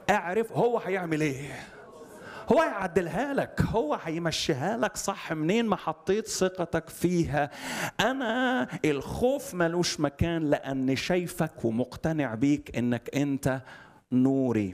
اعرف هو هيعمل ايه هو هيعدلها لك هو هيمشيها لك صح منين ما حطيت ثقتك فيها انا الخوف ملوش مكان لاني شايفك ومقتنع بيك انك انت نوري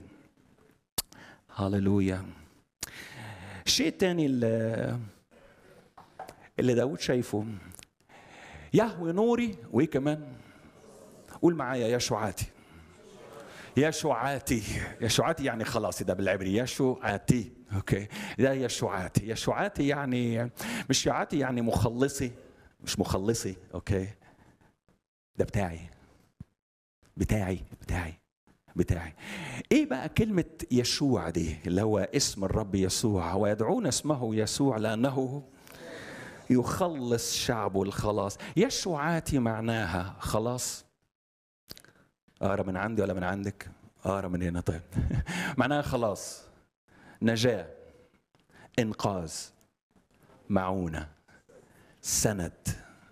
هللويا شيء تاني اللي, اللي داود شايفه يهوي نوري وايه كمان قول معايا يشوعاتي يشوعاتي يشوعاتي يعني خلاص ده بالعبري يشوعاتي اوكي ده يشوعاتي يشوعاتي يعني مش يعاتي يعني مخلصي مش مخلصي اوكي ده بتاعي بتاعي بتاعي بتاعي ايه بقى كلمة يشوع دي اللي هو اسم الرب يسوع هو يدعون اسمه يسوع لأنه يخلص شعبه الخلاص يشوعاتي معناها خلاص اقرا من عندي ولا من عندك اقرا من هنا طيب معناها خلاص نجاه انقاذ معونه سند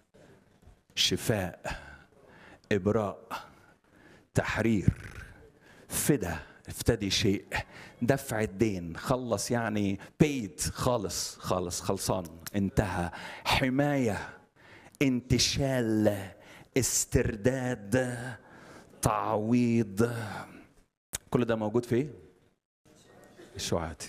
شفاء ابراء تحرير فدا افتدي شيء دفع الدين خلص يعني بيد خالص خالص خلصان انتهى حمايه انتشال استرداد تعويض كل ده موجود في ايه؟ الشعاتي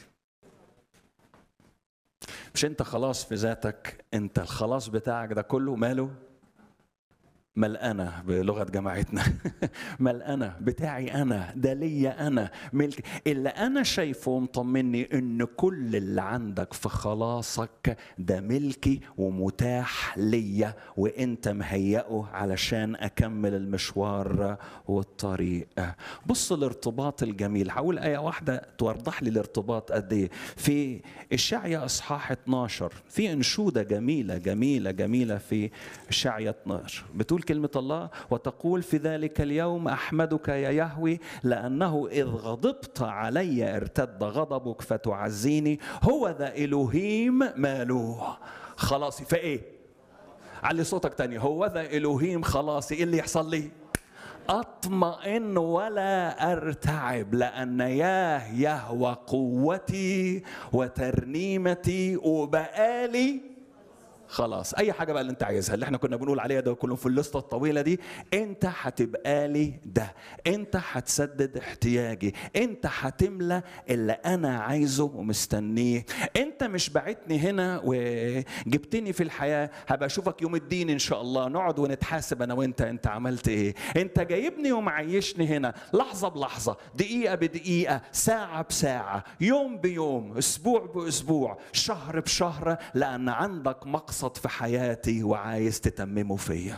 مش انت خلاص في ذاتك انت الخلاص بتاعك ده كله ماله ملقنة بلغة جماعتنا ملقنة بتاعي أنا ده ليا أنا ملك اللي أنا شايفه مطمني إن كل اللي عندك في خلاصك ده ملكي ومتاح ليا وأنت مهيئه علشان أكمل المشوار والطريق بص الارتباط الجميل هقول آية واحدة توضح لي الارتباط قد إيه في إشعيا إصحاح 12 في أنشودة جميلة جميلة جميلة في إشعيا 12 بتقول تقول كلمة الله وتقول في ذلك اليوم أحمدك يا يهوي لأنه إذ غضبت علي ارتد غضبك فتعزيني هو ذا إلهيم ماله خلاصي فإيه علي صوتك تاني هو ذا إلهيم خلاصي إيه اللي يحصل لي أطمئن ولا أرتعب لأن ياه يهوى قوتي وترنيمتي وبقالي خلاص اي حاجه بقى اللي انت عايزها اللي احنا كنا بنقول عليها ده كلهم في الليسته الطويله دي انت هتبقى لي ده انت هتسدد احتياجي انت هتملى اللي انا عايزه ومستنيه انت مش بعتني هنا وجبتني في الحياه هبقى اشوفك يوم الدين ان شاء الله نقعد ونتحاسب انا وانت انت عملت ايه انت جايبني ومعيشني هنا لحظه بلحظه دقيقه بدقيقه ساعه بساعه يوم بيوم اسبوع باسبوع شهر بشهر لان عندك مقصد مقصد في حياتي وعايز تتممه فيا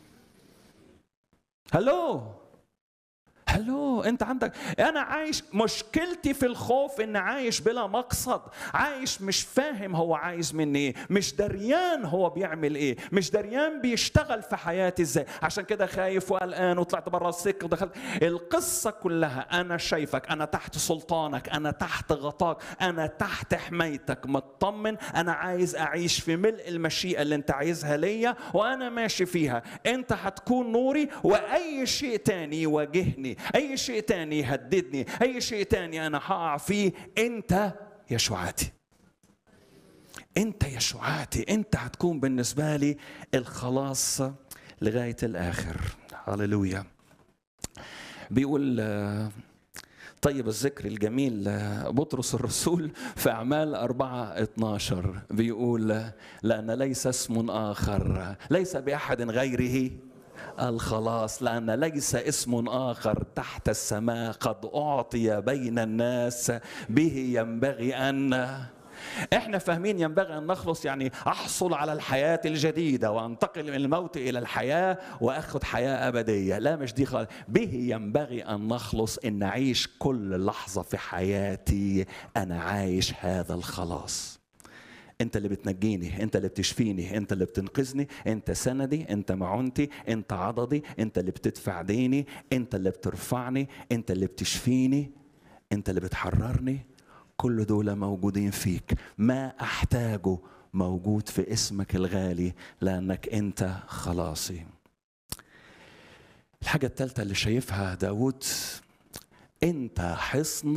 هلو هلو انت عندك انا عايش مشكلتي في الخوف ان عايش بلا مقصد عايش مش فاهم هو عايز مني ايه مش دريان هو بيعمل ايه مش دريان بيشتغل في حياتي ازاي عشان كده خايف وقلقان وطلعت بره السكه ودخلت القصه كلها انا شايفك انا تحت سلطانك انا تحت غطاك انا تحت حمايتك مطمن انا عايز اعيش في ملء المشيئه اللي انت عايزها ليا وانا ماشي فيها انت هتكون نوري واي شيء تاني يواجهني اي شيء تاني يهددني اي شيء تاني انا هقع فيه انت يشوعاتي انت يشوعاتي انت هتكون بالنسبه لي الخلاص لغايه الاخر هللويا بيقول طيب الذكر الجميل بطرس الرسول في أعمال أربعة 12 بيقول لأن ليس اسم آخر ليس بأحد غيره الخلاص لأن ليس اسم آخر تحت السماء قد أعطي بين الناس به ينبغي أن احنا فاهمين ينبغي ان نخلص يعني احصل على الحياه الجديده وانتقل من الموت الى الحياه واخذ حياه ابديه لا مش دي خالص به ينبغي ان نخلص ان نعيش كل لحظه في حياتي انا عايش هذا الخلاص انت اللي بتنجيني انت اللي بتشفيني انت اللي بتنقذني انت سندي انت معونتي انت عضدي انت اللي بتدفع ديني انت اللي بترفعني انت اللي بتشفيني انت اللي بتحررني كل دول موجودين فيك ما احتاجه موجود في اسمك الغالي لانك انت خلاصي الحاجة الثالثة اللي شايفها داود انت حصن